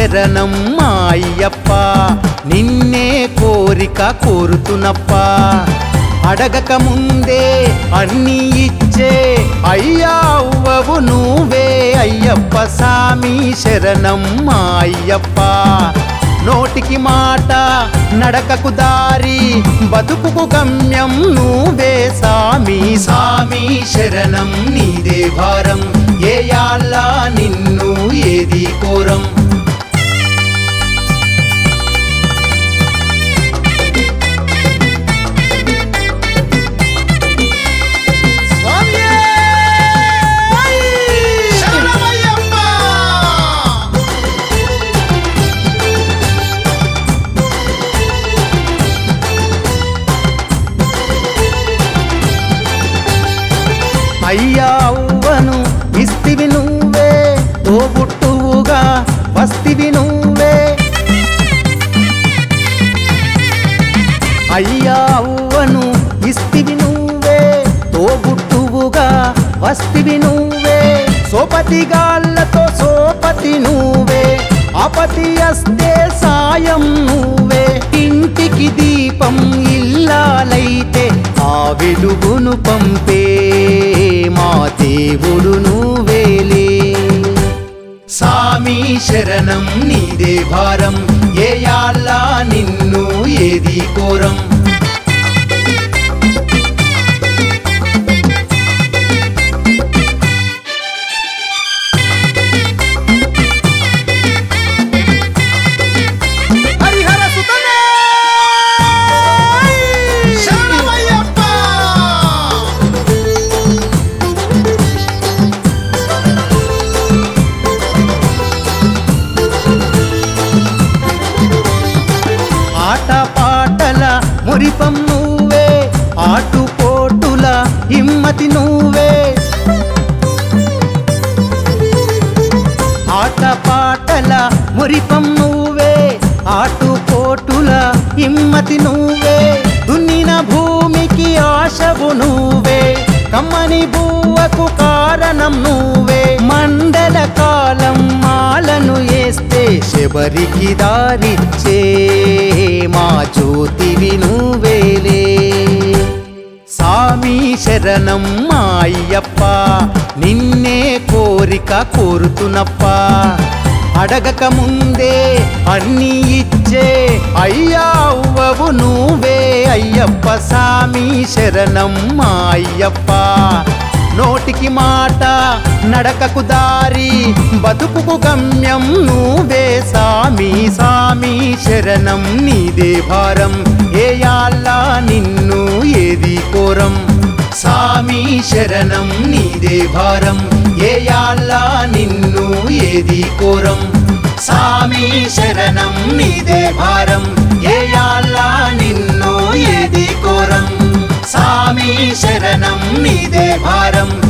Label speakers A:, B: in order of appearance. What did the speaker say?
A: శరణం మా అయ్యప్ప నిన్నే కోరిక కోరుతున్నప్ప అడగక ముందే అన్నీ ఇచ్చే అయ్యా అవ్వవు నువ్వే అయ్యప్ప సామి శరణం మా అయ్యప్ప నోటికి మాట నడకకు దారి బతుకుకు గమ్యం నువ్వే సామి సామి శరణం నీదే భారం ఏ యాళ్ళ నిన్ను ఏది కోరం
B: శరణమయ్యప్ప
A: అయ్యా అవ్వను ఇస్తివి నువ్వే తోబుట్టువుగా వస్తివి నువ్వే అయ్యా అవ్వను ఇస్తివి నువ్వే తోబుట్టువుగా వస్తివి నువ్వే సోపతి గాళ్ళతో సోపతి నువ్వే అపతి అస్తే సాయం నువ్వే ఇంటికి దీపం ఇల్లాలైతే ఆ వెలుగును పంపే మా దేవుడు నువ్వేలే సామి శరణం నీదే భారం ఏ యాళ్ళ నిన్ను ఏది కోరం
B: హరిహర సుతనే శరణమయ్యప్ప
A: ఆట పాటల మురిపం నువ్వే ఆటుపోటుల హిమ్మతి నువ్వే ఆట పాటల మురిపం నువ్వే ఆటుపోటుల హిమ్మతి నువ్వే దున్నిన భూమికి ఆశవు నువ్వే కమ్మని బువ్వకు కారణం నువ్వే మండల కాలం మాలను వేస్తే శబరికి దారిచ్చే మా జ్యోతివి నువ్వేలే సామి శరణం మా అయ్యప్ప నిన్నే కోరిక కోరుతున్నప్ప అడగక ముందే అన్నీ ఇచ్చే అయ్యా అవ్వవు నువ్వే అయ్యప్ప సామి శరణం మా అయ్యప్ప నోటికి మాట నడకకు దారి బతుకుకు గమ్యం నువ్వే సామి సామి శరణం నీదే భారం ఏ యాళ్ళ నిన్ను ఏది కోరం సామి శరణం నీదే భారం ఏ యాళ్ళ నిన్ను ఏది కోరం సామి శరణం నీదే భారం ఏ యాళ్ళ నిన్ను ఏది కోరం సామి శరణం నీదే భారం